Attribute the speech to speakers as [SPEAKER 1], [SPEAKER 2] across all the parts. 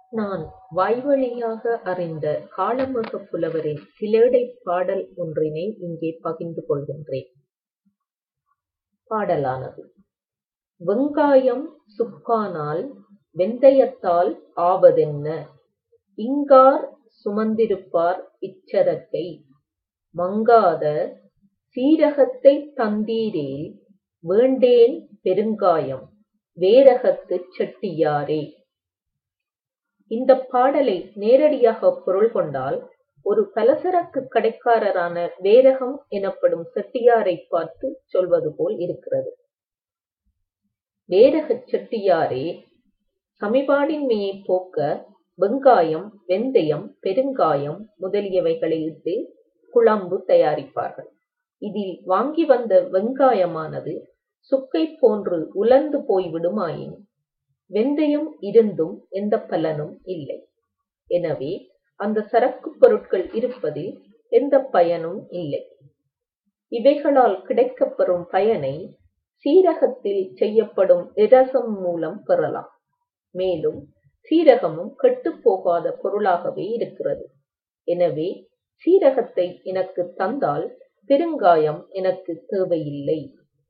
[SPEAKER 1] நான் வாய்வழியாக அறிந்த காளமேகப் புலவரின் சிலேடைப் பாடல் ஒன்றினை இங்கே பகிர்ந்து கொள்கின்றேன். பாடலானது வெங்காயம் சுக்கானால் வெந்தயத்தால் ஆவதென்ன இங்கார் சுமந்திருப்பார் இச்சரக்கை மங்காத சீரகத்தைத் தந்தீரேல் வேண்டேன் பெருங்காயம் வேரகத்துச் செட்டியாரே. இந்தப் பாடலை நேரடியாகப் பொருள் கொண்டால் ஒரு பலசரக்குக் கடைக்காரரான வேரகம் எனப்படும் செட்டியாரைப் பார்த்துச் சொல்வது போல் இருக்கிறது. வேரகச் செட்டியாரே சமிபாடின்மையைப் போக்க வெங்காயம் வெந்தயம் பெருங்காயம் முதலியவைகளை இட்டு குழம்பு தயாரிப்பார்கள். இதில் வாங்கி வந்த வெங்காயமானது சுக்கை போன்று உலர்ந்து போய்விடுமாயின் வெந்தயம் இருந்தும் எந்தப் பலனும் இல்லை. எனவே அந்தச் சரக்குப் பொருட்கள் இருப்பதில் எந்தப் பயனும் இல்லை. இவைகளால் கிடைக்கப்பெறும் பயனை சீரகத்தில் செய்யப்படும் இரசம் மூலம் பெறலாம். மேலும் சீரகமும் கெட்டுப் போகாத பொருளாகவே இருக்கிறது. எனவே சீரகத்தை எனக்குத் தந்தால் பெருங்காயம் எனக்குத் தேவையில்லை.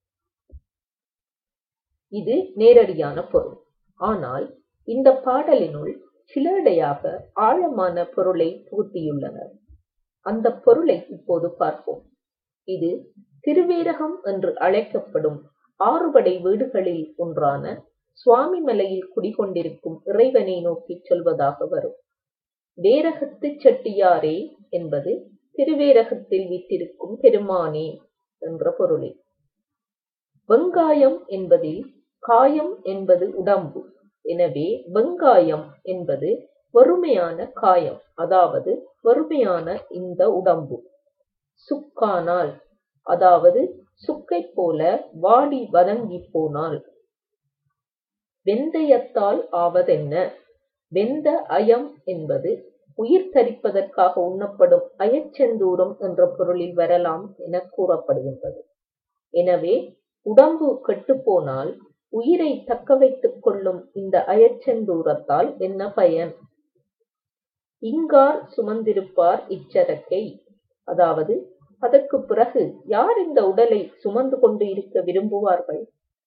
[SPEAKER 1] இது நேரடியான பொருள். ஆனால் இந்தப் பாடலினுள் சிலேடையாக ஆழமான பொருளைப் புகுத்தியுள்ளனர். அந்தப் பொருளை இப்போது பார்ப்போம். இது திருவேரகம் என்று அழைக்கப்படும் ஆறுபடை வீடுகளில் ஒன்றான சுவாமிமலையில் குடிகொண்டிருக்கும் இறைவனை நோக்கிச் சொல்வதாக வரும். வேரகத்துச் செட்டியாரே என்பது திருவேரகத்தில் வீற்றிருக்கும் பெருமானே என்ற பொருளே. வெங்காயம் என்பதில் காயம் என்பது உடம்பு. எனவே வெங்காயம் என்பது வெறுமையான காயம் அதாவது வெறுமையான இந்த உடம்பு. சுக்கானால் அதாவது சுக்கைப் போல வாடி வதங்கிப் போனால். வெந்தயத்தால் ஆவதென்ன வெந்த அயம் என்பது உயிர் தரிப்பதற்காக உண்ணப்படும் அயச்செந்தூரம் என்ற பொருளில் வரலாம் எனக் கூறப்படுகின்றது. எனவே உடம்பு கெட்டுப்போனால் உயிரைத் தக்க வைத்துக் கொள்ளும் இந்த அயச்செந்தூரத்தால் என்ன பயன்? இங்கார் சுமந்திருப்பார் இச்சரக்கை அதாவது அதற்குப் பிறகு யார் இந்த உடலைச் சுமந்து கொண்டு இருக்க விரும்புவார்கள்?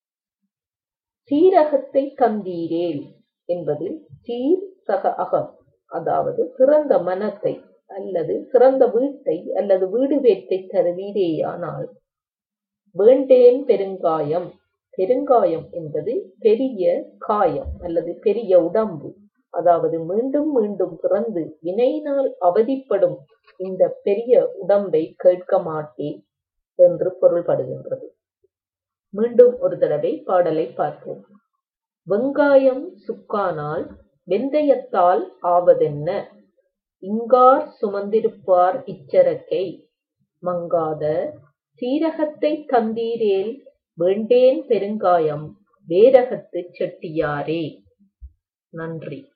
[SPEAKER 1] சீரகத்தைத் தந்தீரேல் என்பதில் சீர் சக அகம் அதாவது சிறந்த மனத்தை அல்லது சிறந்த வீட்டை அல்லது வீடு பேற்றைத் தருவீரேயானால் வேண்டேன் பெருங்காயம் பெருங்காயம் என்பது பெரிய காயம் அல்லது பெரிய உடம்பு அதாவது மீண்டும் மீண்டும் பிறந்து வினையினால் அவதிப்படும் இந்தப் பெரிய உடம்பைக் கேட்க மாட்டேன் என்று பொருள்படுகின்றது. மீண்டும் ஒரு தடவை பாடலைப் பார்ப்போம். வெங்காயம் சுக்கானால் வெந்தயத்தால் ஆவதென்ன இங்கார் சுமந்திருப்பார் இச்சரக்கை மங்காத சீரகத்தைத் தந்தீரேல் வேண்டேன் பெருங்காயம் வேரகத்துச் செட்டியாரே. நன்றி.